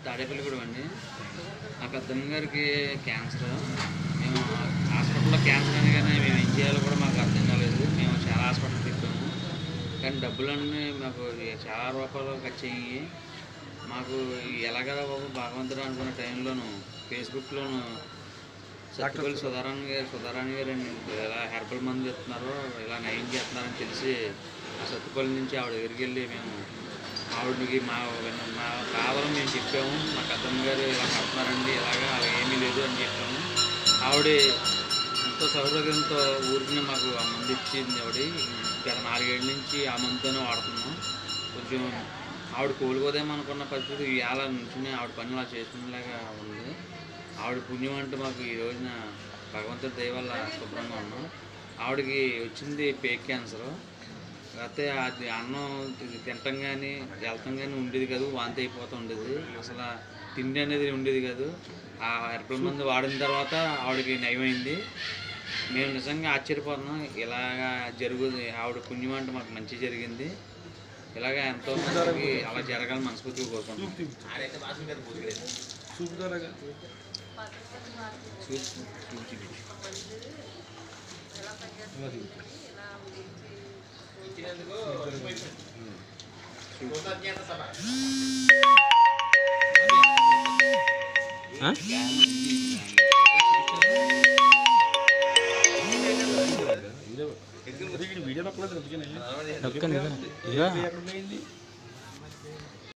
తాడేపల్లిగూడెం అండి మా పెద్దమ్మ గారికి క్యాన్సర్ మేము హాస్పిటల్లో క్యాన్సర్ అని కానీ మేము ఏం చేయాలో కూడా మాకు అర్థం కాలేదు మేము చాలా హాస్పిటల్ తిప్పాము కానీ డబ్బులన్నీ మాకు చాలా రూపాయలు ఖర్చు అయ్యి మాకు ఎలాగదా బాబు భగవంతుడు అనుకున్న టైంలోను ఫేస్బుక్లోను సత్తుపల్లి సుధారాణి గారు సుధారాణి గారు ఇలా హెర్బల్ మందు చెప్తున్నారు ఇలా నయం చేస్తున్నారని తెలిసి ఆ సత్తుపల్లి నుంచి ఆవిడ దగ్గరికి వెళ్ళి మేము ఆవిడకి మా మా కావాలని మేము చెప్పాము మా పెద్దమ్మ గారు ఇలా కడుతున్నారండి ఇలాగా అలా ఏమీ లేదు అని చెప్పాము ఆవిడ ఎంతో సౌకర్యంతో ఊరికి మాకు ఆ మందు ఇచ్చింది ఆవిడ గత నాలుగేళ్ళ నుంచి ఆ మందుతోనే వాడుతున్నాం కొంచెం ఆవిడ కోలుకోదేమో అనుకున్న పరిస్థితి ఇవాళ నుంచి ఆవిడ పని అలా చేసుకునేలాగా ఉంది ఆవిడ పుణ్యం అంటే మాకు ఈ రోజున భగవంతుడి దయ వల్ల శుభ్రంగా ఉన్నాం ఆవిడకి వచ్చింది పేక్ క్యాన్సర్ కాకపోతే అది అన్నం తి- తినటం కానీ వెళ్తాం కానీ ఉండేది కాదు వాంతి అయిపోతూ ఉండేది అసలు ఆ తిండి అనేది ఉండేది కాదు ఆ హెర్బల్ మందు వాడిన తర్వాత ఆవిడకి నయమైంది మేము నిజంగా ఆశ్చర్యపోతున్నాం ఇలాగా జరుగుతుంది ఆవిడ పుణ్యం అంటే మాకు మంచి జరిగింది ఇలాగ ఎంతో మందికి అలా జరగాలని మనస్ఫూర్తిగా కోరుకుంటున్నాం చూపుతారా చూసి చూసి చూపించు. వీడియో వీడియో పక్కన నొక్కండి ఇదా. ఇదా. ఎక్కడ పోయింది